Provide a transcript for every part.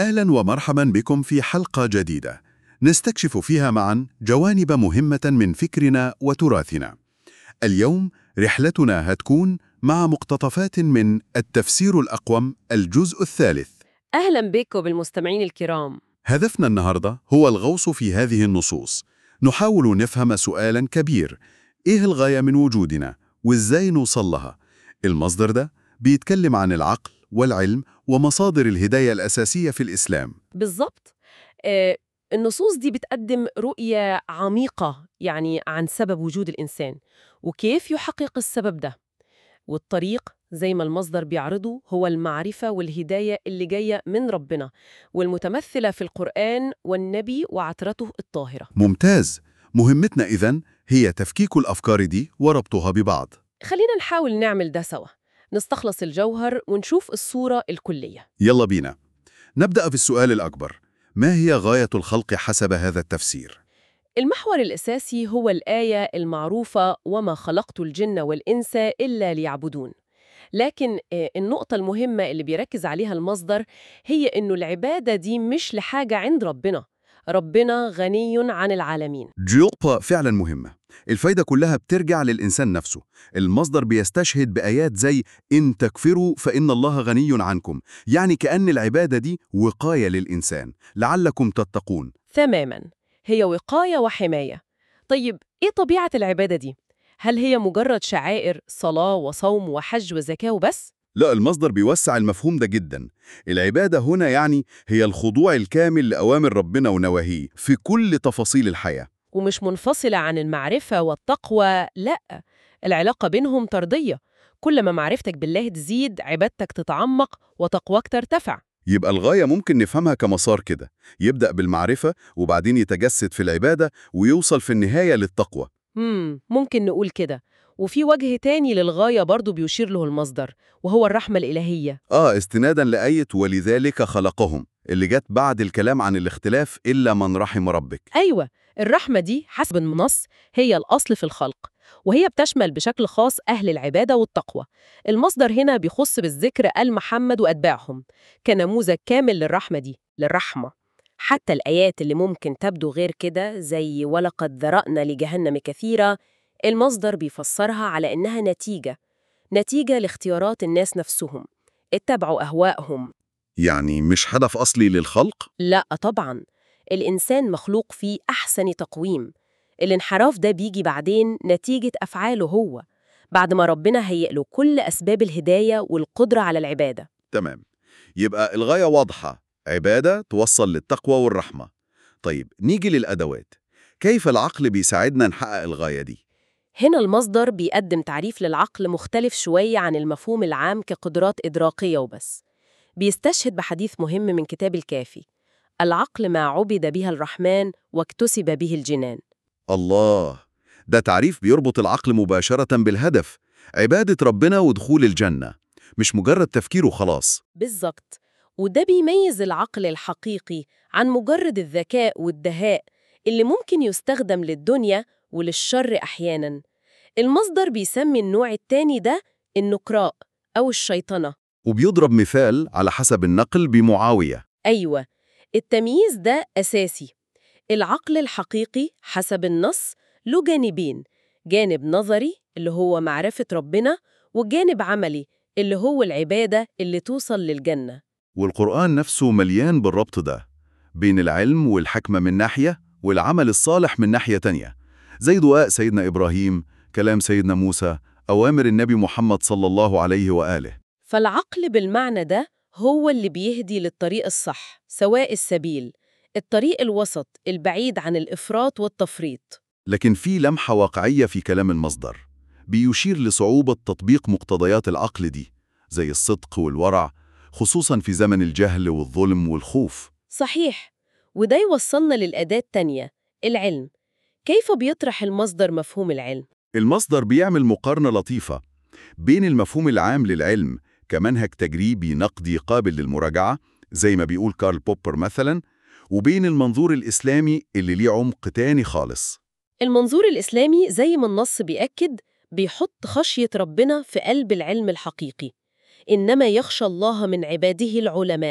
أهلا ومرحبا بكم في حلقة جديدة نستكشف فيها معا جوانب مهمة من فكرنا وتراثنا. اليوم رحلتنا هتكون مع مقتطفات من التفسير الأقوم الجزء الثالث. أهلا بكم بالمستمعين الكرام هدفنا النهاردة هو الغوص في هذه النصوص. نحاول نفهم سؤالا كبير: إيه الغاية من وجودنا؟ وإزاي نوصل لها؟ المصدر ده بيتكلم عن العقل والعلم ومصادر الهداية الأساسية في الإسلام. بالضبط آه النصوص دي بتقدم رؤية عميقة يعني عن سبب وجود الإنسان وكيف يحقق السبب ده والطريق زي ما المصدر بيعرضه هو المعرفة والهداية اللي جاية من ربنا والمتمثلة في القرآن والنبي وعترته الطاهرة ممتاز مهمتنا إذن هي تفكيك الأفكار دي وربطها ببعض خلينا نحاول نعمل ده سوا نستخلص الجوهر ونشوف الصورة الكلية يلا بينا نبدأ في السؤال الأكبر ما هي غاية الخلق حسب هذا التفسير؟ المحور الأساسي هو الآية المعروفة وما خلقت الجن والإنس إلا ليعبدون لكن آه، النقطة المهمة اللي بيركز عليها المصدر هي إنه العبادة دي مش لحاجة عند ربنا ربنا غني عن العالمين جيوبا فعلا مهمة الفايدة كلها بترجع للإنسان نفسه المصدر بيستشهد بآيات زي إن تكفروا فإن الله غني عنكم يعني كأن العبادة دي وقاية للإنسان لعلكم تتقون تماما هي وقاية وحماية طيب إيه طبيعة العبادة دي؟ هل هي مجرد شعائر صلاة وصوم وحج وزكاة وبس؟ لا المصدر بيوسع المفهوم ده جدا العبادة هنا يعني هي الخضوع الكامل لأوامر ربنا ونواهيه في كل تفاصيل الحياة ومش منفصلة عن المعرفة والتقوى لأ العلاقة بينهم طردية كل ما معرفتك بالله تزيد عبادتك تتعمق وتقواك ترتفع يبقى الغاية ممكن نفهمها كمسار كده يبدأ بالمعرفة وبعدين يتجسد في العبادة ويوصل في النهاية للتقوى مم ممكن نقول كده وفي وجه تاني للغاية برضو بيشير له المصدر وهو الرحمة الإلهية آه استنادا لآية ولذلك خلقهم اللي جت بعد الكلام عن الاختلاف إلا من رحم ربك أيوة الرحمة دي حسب النص هي الأصل في الخلق وهي بتشمل بشكل خاص أهل العبادة والتقوى المصدر هنا بيخص بالذكر آل محمد وأتباعهم كنموذج كامل للرحمة دي للرحمة حتى الآيات اللي ممكن تبدو غير كده زي ولقد ذرأنا لجهنم كثيرا المصدر بيفسرها على إنها نتيجة نتيجة لاختيارات الناس نفسهم اتبعوا أهواءهم يعني مش هدف أصلي للخلق؟ لا طبعا الإنسان مخلوق في أحسن تقويم الانحراف ده بيجي بعدين نتيجة أفعاله هو بعد ما ربنا هيئ له كل أسباب الهداية والقدرة على العبادة تمام يبقى الغاية واضحة عبادة توصل للتقوى والرحمة طيب نيجي للأدوات كيف العقل بيساعدنا نحقق الغاية دي؟ هنا المصدر بيقدم تعريف للعقل مختلف شوية عن المفهوم العام كقدرات إدراكية وبس بيستشهد بحديث مهم من كتاب الكافي العقل ما عبد بها الرحمن واكتسب به الجنان الله ده تعريف بيربط العقل مباشرة بالهدف عبادة ربنا ودخول الجنة مش مجرد تفكير وخلاص بالظبط وده بيميز العقل الحقيقي عن مجرد الذكاء والدهاء اللي ممكن يستخدم للدنيا وللشر أحياناً المصدر بيسمي النوع التاني ده النكراء أو الشيطنة وبيضرب مثال على حسب النقل بمعاوية أيوة التمييز ده أساسي العقل الحقيقي حسب النص له جانبين جانب نظري اللي هو معرفة ربنا وجانب عملي اللي هو العبادة اللي توصل للجنة والقرآن نفسه مليان بالربط ده بين العلم والحكمة من ناحية والعمل الصالح من ناحية تانية زي دعاء سيدنا إبراهيم كلام سيدنا موسى أوامر النبي محمد صلى الله عليه وآله فالعقل بالمعنى ده هو اللي بيهدي للطريق الصح سواء السبيل الطريق الوسط البعيد عن الإفراط والتفريط لكن في لمحة واقعية في كلام المصدر بيشير لصعوبة تطبيق مقتضيات العقل دي زي الصدق والورع خصوصا في زمن الجهل والظلم والخوف صحيح وده يوصلنا للأداة التانية العلم كيف بيطرح المصدر مفهوم العلم؟ المصدر بيعمل مقارنة لطيفة بين المفهوم العام للعلم كمنهج تجريبي نقدي قابل للمراجعة زي ما بيقول كارل بوبر مثلا وبين المنظور الإسلامي اللي ليه عمق تاني خالص المنظور الإسلامي زي ما النص بيأكد بيحط خشية ربنا في قلب العلم الحقيقي إنما يخشى الله من عباده العلماء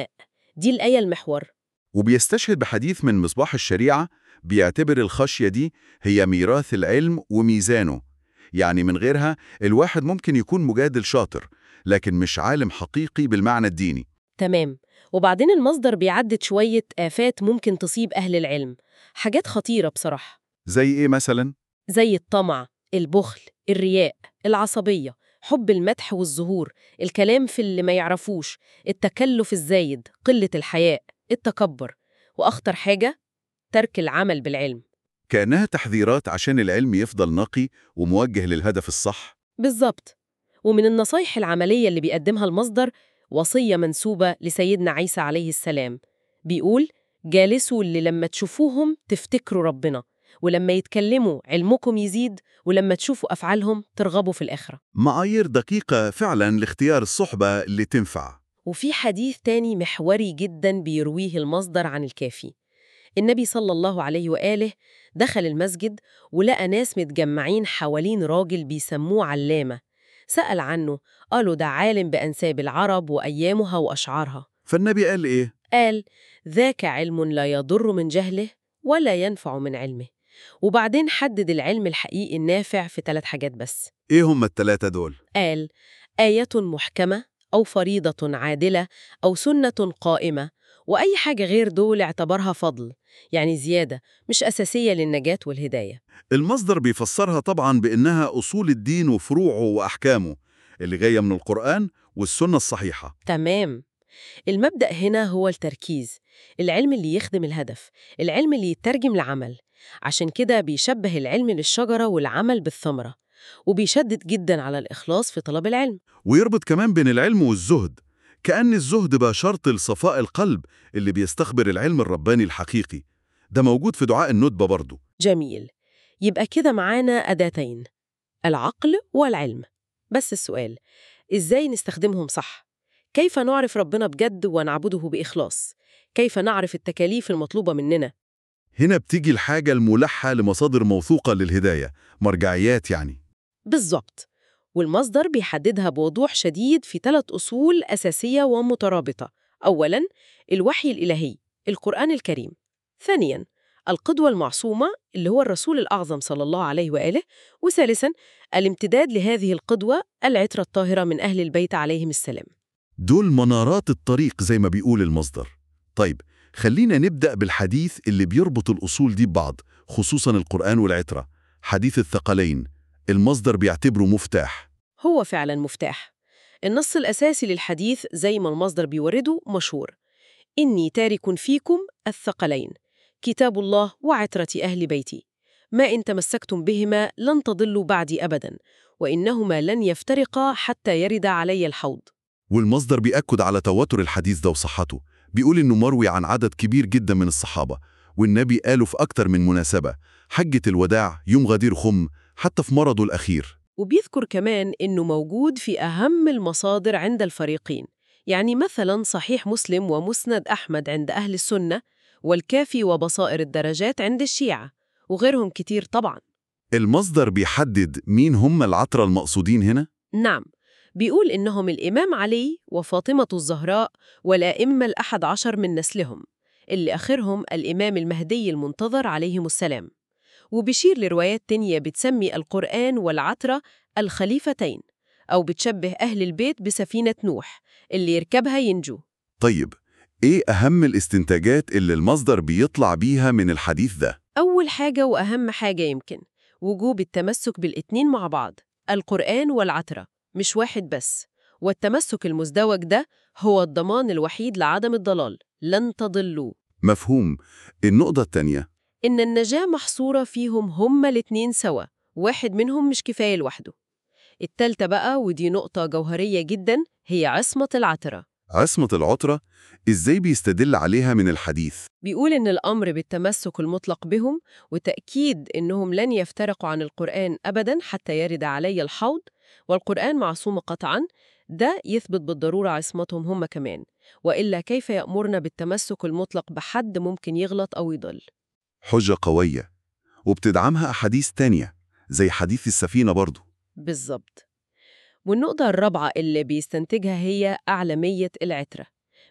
دي الآية المحور وبيستشهد بحديث من مصباح الشريعة بيعتبر الخشية دي هي ميراث العلم وميزانه يعني من غيرها الواحد ممكن يكون مجادل شاطر لكن مش عالم حقيقي بالمعنى الديني تمام وبعدين المصدر بيعدد شوية آفات ممكن تصيب أهل العلم حاجات خطيرة بصراحة زي إيه مثلا؟ زي الطمع البخل الرياء العصبية حب المدح والظهور الكلام في اللي ما يعرفوش التكلف الزايد قلة الحياء التكبر وأخطر حاجة ترك العمل بالعلم كأنها تحذيرات عشان العلم يفضل نقي وموجه للهدف الصح بالظبط ومن النصايح العملية اللي بيقدمها المصدر وصية منسوبة لسيدنا عيسى عليه السلام بيقول جالسوا اللي لما تشوفوهم تفتكروا ربنا ولما يتكلموا علمكم يزيد ولما تشوفوا أفعالهم ترغبوا في الآخرة معايير دقيقة فعلا لاختيار الصحبة اللي تنفع وفي حديث تاني محوري جدا بيرويه المصدر عن الكافي النبي صلى الله عليه وآله دخل المسجد ولقى ناس متجمعين حوالين راجل بيسموه علامة سأل عنه قالوا ده عالم بأنساب العرب وأيامها وأشعارها فالنبي قال إيه؟ قال ذاك علم لا يضر من جهله ولا ينفع من علمه وبعدين حدد العلم الحقيقي النافع في ثلاث حاجات بس إيه هم التلاتة دول؟ قال آية محكمة أو فريضة عادلة أو سنة قائمة وأي حاجة غير دول اعتبرها فضل يعني زيادة مش أساسية للنجاة والهداية المصدر بيفسرها طبعا بإنها أصول الدين وفروعه وأحكامه اللي جاية من القرآن والسنة الصحيحة تمام المبدأ هنا هو التركيز العلم اللي يخدم الهدف العلم اللي يترجم لعمل عشان كده بيشبه العلم للشجرة والعمل بالثمرة وبيشدد جدا على الإخلاص في طلب العلم ويربط كمان بين العلم والزهد كأن الزهد بقى شرط لصفاء القلب اللي بيستخبر العلم الرباني الحقيقي ده موجود في دعاء الندبة برضه جميل يبقى كده معانا أداتين العقل والعلم بس السؤال إزاي نستخدمهم صح؟ كيف نعرف ربنا بجد ونعبده بإخلاص؟ كيف نعرف التكاليف المطلوبة مننا؟ هنا بتيجي الحاجة الملحة لمصادر موثوقة للهداية مرجعيات يعني بالظبط والمصدر بيحددها بوضوح شديد في ثلاث أصول أساسية ومترابطة أولاً الوحي الإلهي القرآن الكريم ثانياً القدوة المعصومة اللي هو الرسول الأعظم صلى الله عليه وآله وثالثاً الامتداد لهذه القدوة العترة الطاهرة من أهل البيت عليهم السلام دول منارات الطريق زي ما بيقول المصدر طيب خلينا نبدأ بالحديث اللي بيربط الأصول دي ببعض خصوصا القرآن والعترة حديث الثقلين المصدر بيعتبره مفتاح هو فعلا مفتاح النص الأساسي للحديث زي ما المصدر بيورده مشهور إني تارك فيكم الثقلين كتاب الله وعترة أهل بيتي ما إن تمسكتم بهما لن تضلوا بعدي أبدا وإنهما لن يفترقا حتى يرد علي الحوض والمصدر بيأكد على تواتر الحديث ده وصحته بيقول إنه مروي عن عدد كبير جدا من الصحابة والنبي قاله في أكتر من مناسبة حجة الوداع يوم غدير خم حتى في مرضه الأخير وبيذكر كمان إنه موجود في أهم المصادر عند الفريقين يعني مثلا صحيح مسلم ومسند أحمد عند أهل السنة والكافي وبصائر الدرجات عند الشيعة وغيرهم كتير طبعا المصدر بيحدد مين هم العطرة المقصودين هنا؟ نعم بيقول إنهم الإمام علي وفاطمة الزهراء والأئمة الأحد عشر من نسلهم اللي آخرهم الإمام المهدي المنتظر عليهم السلام وبيشير لروايات تانية بتسمي القرآن والعترة الخليفتين أو بتشبه أهل البيت بسفينة نوح اللي يركبها ينجو طيب إيه أهم الاستنتاجات اللي المصدر بيطلع بيها من الحديث ده؟ أول حاجة وأهم حاجة يمكن وجوب التمسك بالاتنين مع بعض القرآن والعترة مش واحد بس والتمسك المزدوج ده هو الضمان الوحيد لعدم الضلال لن تضلوا مفهوم النقطة التانية إن النجاة محصورة فيهم هما الاتنين سوا واحد منهم مش كفاية لوحده التالتة بقى ودي نقطة جوهرية جدا هي عصمة العترة عصمة العطرة إزاي بيستدل عليها من الحديث؟ بيقول إن الأمر بالتمسك المطلق بهم وتأكيد إنهم لن يفترقوا عن القرآن أبداً حتى يرد علي الحوض والقرآن معصوم قطعاً ده يثبت بالضرورة عصمتهم هم كمان وإلا كيف يأمرنا بالتمسك المطلق بحد ممكن يغلط أو يضل حجة قوية وبتدعمها أحاديث تانية زي حديث السفينة برضو بالظبط والنقطة الرابعة اللي بيستنتجها هي أعلمية العترة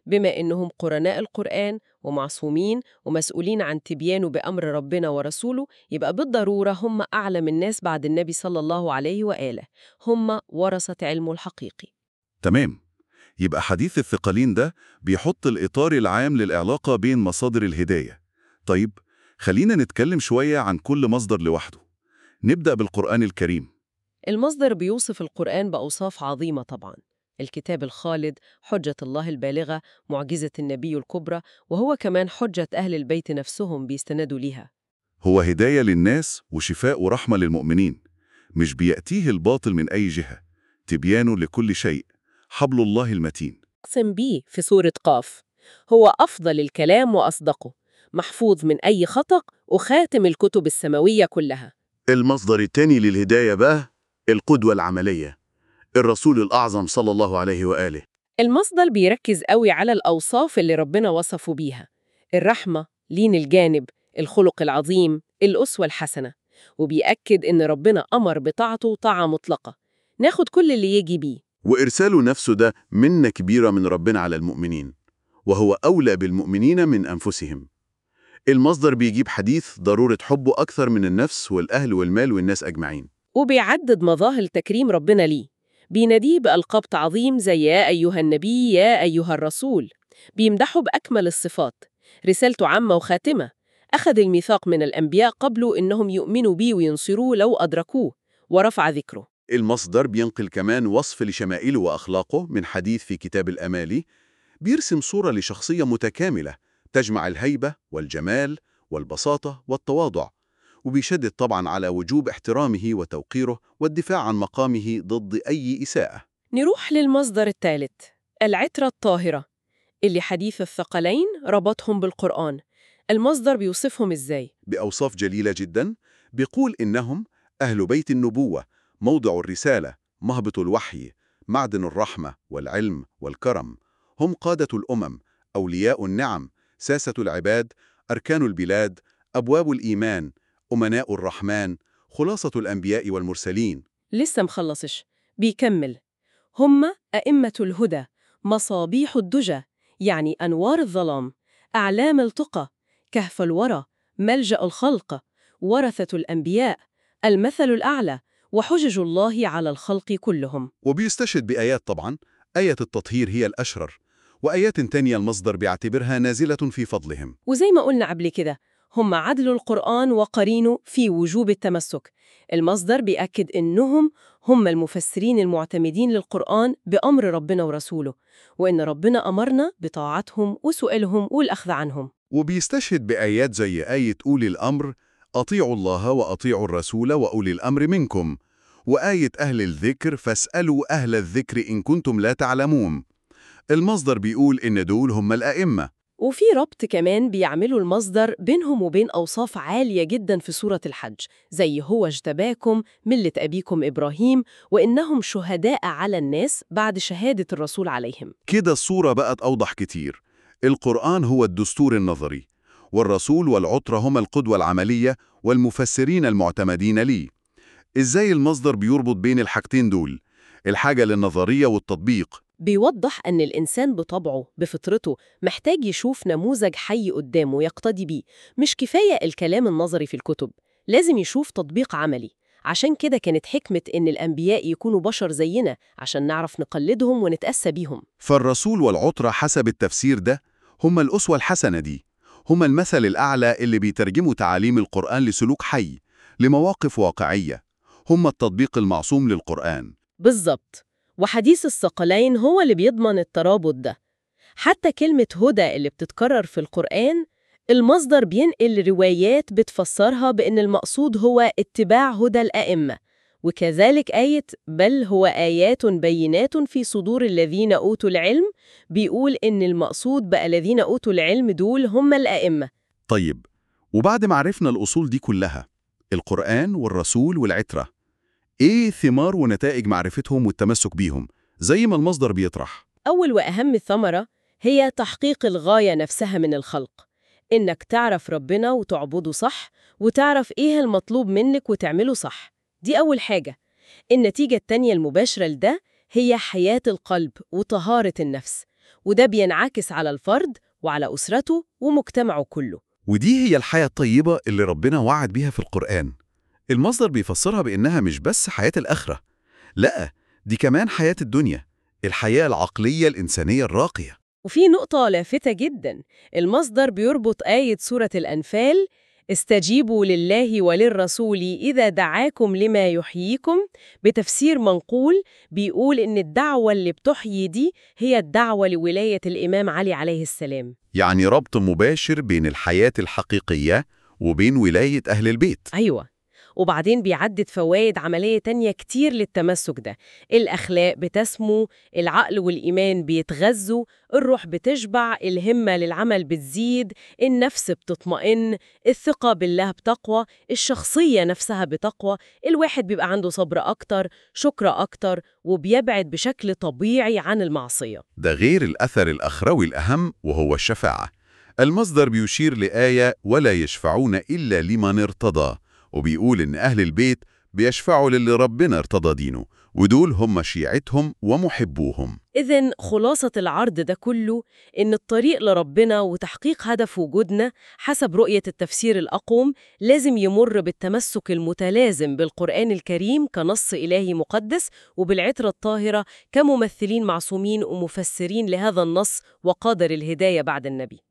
بما إنهم قرناء القرآن ومعصومين ومسؤولين عن تبيانه بأمر ربنا ورسوله يبقى بالضرورة هم أعلم الناس بعد النبي صلى الله عليه وآله هم ورثة علمه الحقيقي تمام يبقى حديث الثقلين ده بيحط الإطار العام للعلاقة بين مصادر الهداية طيب خلينا نتكلم شوية عن كل مصدر لوحده نبدأ بالقرآن الكريم المصدر بيوصف القرآن بأوصاف عظيمة طبعا الكتاب الخالد حجة الله البالغة معجزة النبي الكبرى وهو كمان حجة أهل البيت نفسهم بيستندوا ليها هو هداية للناس وشفاء ورحمة للمؤمنين مش بيأتيه الباطل من أي جهة تبيان لكل شيء حبل الله المتين أقسم بيه في سورة قاف هو أفضل الكلام وأصدقه محفوظ من أي خطأ وخاتم الكتب السماوية كلها المصدر الثاني للهداية بقى القدوة العملية الرسول الأعظم صلى الله عليه وآله المصدر بيركز قوي على الأوصاف اللي ربنا وصفه بيها الرحمة، لين الجانب، الخلق العظيم، الأسوة الحسنة وبيأكد إن ربنا أمر بطاعته طاعة مطلقة ناخد كل اللي يجي بيه وإرساله نفسه ده منة كبيرة من ربنا على المؤمنين وهو أولى بالمؤمنين من أنفسهم المصدر بيجيب حديث ضرورة حبه أكثر من النفس والأهل والمال والناس أجمعين وبيعدد مظاهر تكريم ربنا ليه بيناديه بألقاب تعظيم زي يا أيها النبي يا أيها الرسول بيمدحه بأكمل الصفات رسالته عامة وخاتمة أخذ الميثاق من الأنبياء قبله إنهم يؤمنوا بيه وينصروه لو أدركوه ورفع ذكره المصدر بينقل كمان وصف لشمائله وأخلاقه من حديث في كتاب الأمالي بيرسم صورة لشخصية متكاملة تجمع الهيبة والجمال والبساطة والتواضع وبيشدد طبعا على وجوب احترامه وتوقيره والدفاع عن مقامه ضد أي إساءة نروح للمصدر الثالث العترة الطاهرة اللي حديث الثقلين ربطهم بالقرآن المصدر بيوصفهم إزاي؟ بأوصاف جليلة جدا بيقول إنهم أهل بيت النبوة موضع الرسالة مهبط الوحي معدن الرحمة والعلم والكرم هم قادة الأمم أولياء النعم ساسة العباد أركان البلاد أبواب الإيمان أمناء الرحمن خلاصة الأنبياء والمرسلين لسه مخلصش بيكمل هم أئمة الهدى مصابيح الدجى يعني أنوار الظلام أعلام التقى كهف الورى ملجأ الخلق ورثة الأنبياء المثل الأعلى وحجج الله على الخلق كلهم وبيستشهد بآيات طبعا آية التطهير هي الأشرر وآيات تانية المصدر بيعتبرها نازلة في فضلهم وزي ما قلنا قبل كده هم عدل القرآن وقرينه في وجوب التمسك المصدر بيأكد إنهم هم المفسرين المعتمدين للقرآن بأمر ربنا ورسوله وإن ربنا أمرنا بطاعتهم وسؤالهم والأخذ عنهم وبيستشهد بآيات زي آية أولي الأمر أطيعوا الله وأطيعوا الرسول وأولي الأمر منكم وآية أهل الذكر فاسألوا أهل الذكر إن كنتم لا تعلمون المصدر بيقول إن دول هم الأئمة وفي ربط كمان بيعملوا المصدر بينهم وبين أوصاف عالية جدا في سورة الحج زي هو اجتباكم ملة أبيكم إبراهيم وإنهم شهداء على الناس بعد شهادة الرسول عليهم كده الصورة بقت أوضح كتير القرآن هو الدستور النظري والرسول والعطرة هما القدوة العملية والمفسرين المعتمدين ليه إزاي المصدر بيربط بين الحاجتين دول؟ الحاجة للنظرية والتطبيق بيوضح أن الإنسان بطبعه بفطرته محتاج يشوف نموذج حي قدامه يقتدي بيه مش كفاية الكلام النظري في الكتب لازم يشوف تطبيق عملي عشان كده كانت حكمة إن الأنبياء يكونوا بشر زينا عشان نعرف نقلدهم ونتأسى بيهم فالرسول والعطرة حسب التفسير ده هما الأسوة الحسنة دي هما المثل الأعلى اللي بيترجموا تعاليم القرآن لسلوك حي لمواقف واقعية هما التطبيق المعصوم للقرآن بالظبط وحديث الثقلين هو اللي بيضمن الترابط ده حتى كلمة هدى اللي بتتكرر في القرآن المصدر بينقل روايات بتفسرها بأن المقصود هو اتباع هدى الأئمة وكذلك آية بل هو آيات بينات في صدور الذين أوتوا العلم بيقول إن المقصود بقى الذين أوتوا العلم دول هم الأئمة طيب وبعد ما عرفنا الأصول دي كلها القرآن والرسول والعترة إيه ثمار ونتائج معرفتهم والتمسك بيهم زي ما المصدر بيطرح أول وأهم ثمرة هي تحقيق الغاية نفسها من الخلق إنك تعرف ربنا وتعبده صح وتعرف إيه المطلوب منك وتعمله صح دي أول حاجة النتيجة التانية المباشرة لده هي حياة القلب وطهارة النفس وده بينعكس على الفرد وعلى أسرته ومجتمعه كله ودي هي الحياة الطيبة اللي ربنا وعد بيها في القرآن المصدر بيفسرها بإنها مش بس حياة الآخرة لأ دي كمان حياة الدنيا الحياة العقلية الإنسانية الراقية وفي نقطة لافتة جدا المصدر بيربط آية سورة الأنفال استجيبوا لله وللرسول إذا دعاكم لما يحييكم بتفسير منقول بيقول إن الدعوة اللي بتحيي دي هي الدعوة لولاية الإمام علي عليه السلام يعني ربط مباشر بين الحياة الحقيقية وبين ولاية أهل البيت أيوة وبعدين بيعدد فوائد عملية تانية كتير للتمسك ده الأخلاق بتسمو العقل والإيمان بيتغذوا الروح بتشبع الهمة للعمل بتزيد النفس بتطمئن الثقة بالله بتقوى الشخصية نفسها بتقوى الواحد بيبقى عنده صبر أكتر شكر أكتر وبيبعد بشكل طبيعي عن المعصية ده غير الأثر الأخروي الأهم وهو الشفاعة المصدر بيشير لآية ولا يشفعون إلا لمن ارتضى وبيقول إن أهل البيت بيشفعوا للي ربنا ارتضى دينه ودول هم شيعتهم ومحبوهم إذن خلاصة العرض ده كله إن الطريق لربنا وتحقيق هدف وجودنا حسب رؤية التفسير الأقوم لازم يمر بالتمسك المتلازم بالقرآن الكريم كنص إلهي مقدس وبالعترة الطاهرة كممثلين معصومين ومفسرين لهذا النص وقادر الهداية بعد النبي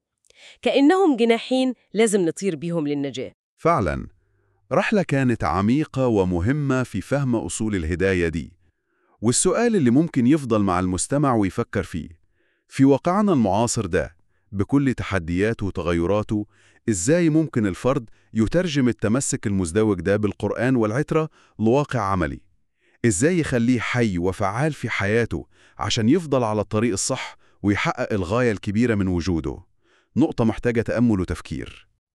كأنهم جناحين لازم نطير بيهم للنجاة فعلا رحلة كانت عميقة ومهمة في فهم أصول الهداية دي والسؤال اللي ممكن يفضل مع المستمع ويفكر فيه في واقعنا المعاصر ده بكل تحدياته وتغيراته إزاي ممكن الفرد يترجم التمسك المزدوج ده بالقرآن والعترة لواقع عملي إزاي يخليه حي وفعال في حياته عشان يفضل على الطريق الصح ويحقق الغاية الكبيرة من وجوده نقطة محتاجة تأمل وتفكير